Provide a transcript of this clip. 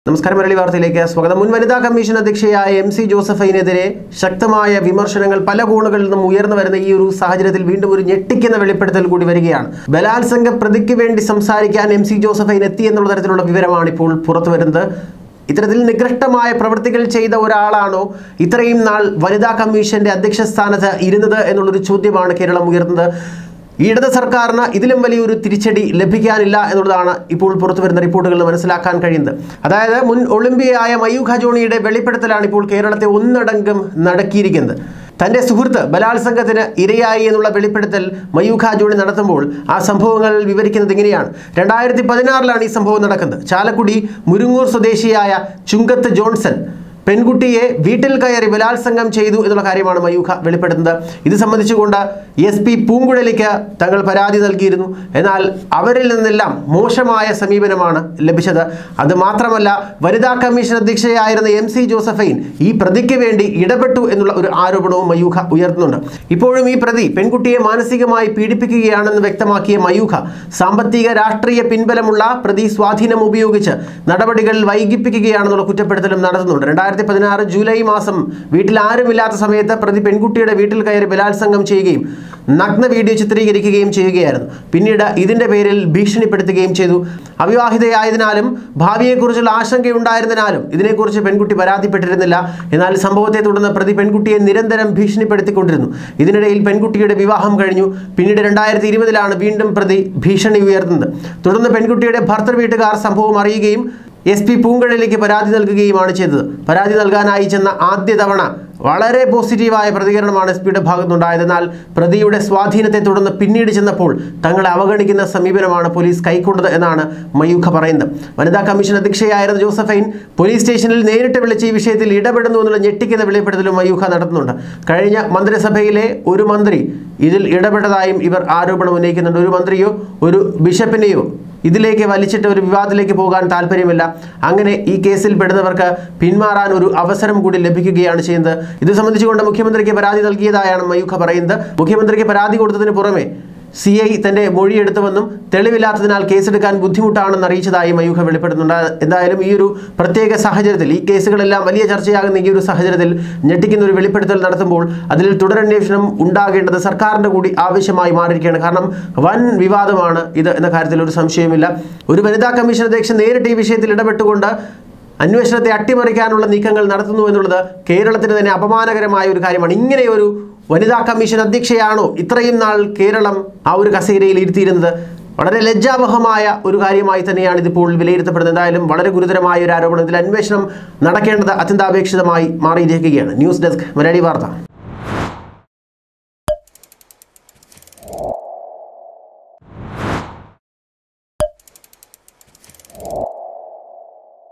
നമസ്കാരം മലയാളി വാർത്തയിലേക്ക് സ്വാഗതം മുൻ വനിതാ കമ്മീഷൻ അധ്യക്ഷയായ എം സി ജോസഫൈനെതിരെ ശക്തമായ വിമർശനങ്ങൾ പല കോണുകളിൽ നിന്നും ഉയർന്നു വരുന്ന ഈ ഒരു സാഹചര്യത്തിൽ വീണ്ടും ഒരു ഞെട്ടിക്കുന്ന വെളിപ്പെടുത്തൽ കൂടി വരികയാണ് ബലാത്സംഗ പ്രതിക്ക് വേണ്ടി സംസാരിക്കാൻ എം സി ജോസഫൈൻ എത്തി എന്നുള്ള തരത്തിലുള്ള വിവരമാണ് ഇപ്പോൾ പുറത്തു വരുന്നത് ഇത്തരത്തിൽ നികൃഷ്ടമായ പ്രവൃത്തികൾ ചെയ്ത ഒരാളാണോ ഇത്രയും നാൾ വനിതാ കമ്മീഷന്റെ അധ്യക്ഷ സ്ഥാനത്ത് ഇരുന്നത് എന്നുള്ളൊരു ചോദ്യമാണ് കേരളം ഉയർന്നത് ഈ ഇടത് സർക്കാരിന് ഇതിലും വലിയൊരു തിരിച്ചടി ലഭിക്കാനില്ല എന്നുള്ളതാണ് ഇപ്പോൾ പുറത്തു വരുന്ന റിപ്പോർട്ടുകളിൽ മനസ്സിലാക്കാൻ കഴിയുന്നത് അതായത് മുൻ ഒളിമ്പിയായ മയൂഖ ജോണിയുടെ വെളിപ്പെടുത്തലാണ് ഇപ്പോൾ കേരളത്തെ ഒന്നടങ്കം നടക്കിയിരിക്കുന്നത് തൻ്റെ സുഹൃത്ത് ബലാത്സംഗത്തിന് ഇരയായി എന്നുള്ള വെളിപ്പെടുത്തൽ മയൂഖ ജോണി നടത്തുമ്പോൾ ആ സംഭവങ്ങൾ വിവരിക്കുന്നത് ഇങ്ങനെയാണ് രണ്ടായിരത്തി പതിനാറിലാണ് ഈ സംഭവം നടക്കുന്നത് ചാലക്കുടി മുരുങ്ങൂർ സ്വദേശിയായ ചുങ്കത്ത് ജോൺസൺ പെൺകുട്ടിയെ വീട്ടിൽ കയറി ബലാത്സംഗം ചെയ്തു എന്നുള്ള കാര്യമാണ് മയൂഖ വെളിപ്പെടുത്തുന്നത് ഇത് സംബന്ധിച്ചുകൊണ്ട് എസ് പി പൂങ്കുഴലിക്ക് തങ്ങൾ പരാതി നൽകിയിരുന്നു എന്നാൽ അവരിൽ നിന്നെല്ലാം മോശമായ സമീപനമാണ് ലഭിച്ചത് അത് മാത്രമല്ല വനിതാ കമ്മീഷൻ അധ്യക്ഷയായിരുന്ന എം സി ജോസഫൈൻ ഈ പ്രതിക്ക് വേണ്ടി ഇടപെട്ടു എന്നുള്ള ഒരു ആരോപണവും മയൂഖ ഉയർത്തുന്നുണ്ട് ഇപ്പോഴും ഈ പ്രതി പെൺകുട്ടിയെ മാനസികമായി പീഡിപ്പിക്കുകയാണെന്ന് വ്യക്തമാക്കിയ മയൂഖ സാമ്പത്തിക രാഷ്ട്രീയ പിൻബലമുള്ള പ്രതി സ്വാധീനം ഉപയോഗിച്ച് നടപടികൾ വൈകിപ്പിക്കുകയാണെന്നുള്ള കുറ്റപ്പെടുത്തലും നടത്തുന്നുണ്ട് രണ്ടായിരത്തി പതിനാറ് ജൂലൈ മാസം വീട്ടിൽ ആരുമില്ലാത്ത സമയത്ത് പ്രതി പെൺകുട്ടിയുടെ വീട്ടിൽ കയറി ബലാത്സംഗം ചെയ്യുകയും നഗ്ന വീഡിയോ ചിത്രീകരിക്കുകയും ചെയ്യുകയായിരുന്നു പിന്നീട് ഇതിന്റെ പേരിൽ ഭീഷണിപ്പെടുത്തുകയും ചെയ്തു അവിവാഹിതയായതിനാലും ഭാവിയെക്കുറിച്ചുള്ള ആശങ്കയുണ്ടായിരുന്നതിനാലും ഇതിനെക്കുറിച്ച് പെൺകുട്ടി പരാതിപ്പെട്ടിരുന്നില്ല എന്നാൽ സംഭവത്തെ തുടർന്ന് പ്രതി പെൺകുട്ടിയെ നിരന്തരം ഭീഷണിപ്പെടുത്തിക്കൊണ്ടിരുന്നു ഇതിനിടയിൽ പെൺകുട്ടിയുടെ വിവാഹം കഴിഞ്ഞു പിന്നീട് രണ്ടായിരത്തി ഇരുപതിലാണ് വീണ്ടും പ്രതി ഭീഷണി ഉയർത്തുന്നത് തുടർന്ന് പെൺകുട്ടിയുടെ ഭർത്തൃ വീട്ടുകാർ സംഭവം അറിയുകയും എസ് പി പൂങ്കഴലിലേക്ക് പരാതി നൽകുകയുമാണ് ചെയ്തത് പരാതി നൽകാനായി ചെന്ന ആദ്യ തവണ വളരെ പോസിറ്റീവായ പ്രതികരണമാണ് എസ് പിയുടെ ഭാഗത്തുനിന്നുണ്ടായത് എന്നാൽ പ്രതിയുടെ സ്വാധീനത്തെ തുടർന്ന് പിന്നീട് ചെന്നപ്പോൾ തങ്ങളെ അവഗണിക്കുന്ന സമീപനമാണ് പോലീസ് കൈക്കൊണ്ടത് എന്നാണ് മയൂഖ പറയുന്നത് വനിതാ കമ്മീഷൻ അധ്യക്ഷയായിരുന്ന ജോസഫൈൻ പോലീസ് സ്റ്റേഷനിൽ നേരിട്ട് വിളിച്ച് ഈ വിഷയത്തിൽ ഇടപെടുന്നു എന്നുള്ള ഞെട്ടിക്കുന്ന വെളിപ്പെടുത്തലും മയൂഖ നടത്തുന്നുണ്ട് കഴിഞ്ഞ മന്ത്രിസഭയിലെ ഒരു മന്ത്രി ഇതിൽ ഇടപെട്ടതായും ഇവർ ആരോപണം ഉന്നയിക്കുന്നുണ്ട് ഒരു മന്ത്രിയോ ഒരു ബിഷപ്പിനെയോ ഇതിലേക്ക് വലിച്ചിട്ട് ഒരു വിവാദത്തിലേക്ക് പോകാൻ താല്പര്യമില്ല അങ്ങനെ ഈ കേസിൽ പെടുന്നവർക്ക് പിന്മാറാൻ ഒരു അവസരം കൂടി ലഭിക്കുകയാണ് ചെയ്യുന്നത് ഇത് സംബന്ധിച്ചുകൊണ്ട് മുഖ്യമന്ത്രിക്ക് പരാതി നൽകിയതായാണ് മയൂഖ പറയുന്നത് മുഖ്യമന്ത്രിക്ക് പരാതി കൊടുത്തതിന് പുറമെ സി ഐ തന്റെ മൊഴിയെടുത്തുവെന്നും തെളിവില്ലാത്തതിനാൽ കേസെടുക്കാൻ ബുദ്ധിമുട്ടാണെന്ന് അറിയിച്ചതായി മയൂഖ വെളിപ്പെടുത്തുന്നുണ്ട് എന്തായാലും ഈ ഒരു പ്രത്യേക സാഹചര്യത്തിൽ ഈ കേസുകളെല്ലാം വലിയ ചർച്ചയാകുന്ന ഈ ഒരു സാഹചര്യത്തിൽ ഞെട്ടിക്കുന്ന ഒരു വെളിപ്പെടുത്തൽ നടത്തുമ്പോൾ അതിൽ തുടരന്വേഷണം ഉണ്ടാകേണ്ടത് സർക്കാരിന്റെ കൂടി ആവശ്യമായി മാറിയിരിക്കുകയാണ് കാരണം വൻ വിവാദമാണ് ഇത് എന്ന കാര്യത്തിൽ ഒരു സംശയമില്ല ഒരു വനിതാ കമ്മീഷൻ അധ്യക്ഷൻ നേരിട്ട് ഈ വിഷയത്തിൽ ഇടപെട്ടുകൊണ്ട് അന്വേഷണത്തെ അട്ടിമറിക്കാനുള്ള നീക്കങ്ങൾ നടത്തുന്നു എന്നുള്ളത് കേരളത്തിന് തന്നെ അപമാനകരമായ ഒരു കാര്യമാണ് ഇങ്ങനെ ഒരു വനിതാ കമ്മീഷൻ അധ്യക്ഷയാണോ ഇത്രയും നാൾ കേരളം ആ ഒരു കസേരയിൽ ഇരുത്തിയിരുന്നത് വളരെ ലജ്ജാവഹമായ ഒരു കാര്യമായി തന്നെയാണ് ഇതിപ്പോൾ വിലയിരുത്തപ്പെടുന്നത് എന്തായാലും വളരെ ഗുരുതരമായ ഒരു ആരോപണം ഇതിൽ അന്വേഷണം നടക്കേണ്ടത് അത്യന്താപേക്ഷിതമായി മാറിയിരിക്കുകയാണ് ന്യൂസ് ഡെസ്ക് മലയാളി വാർത്ത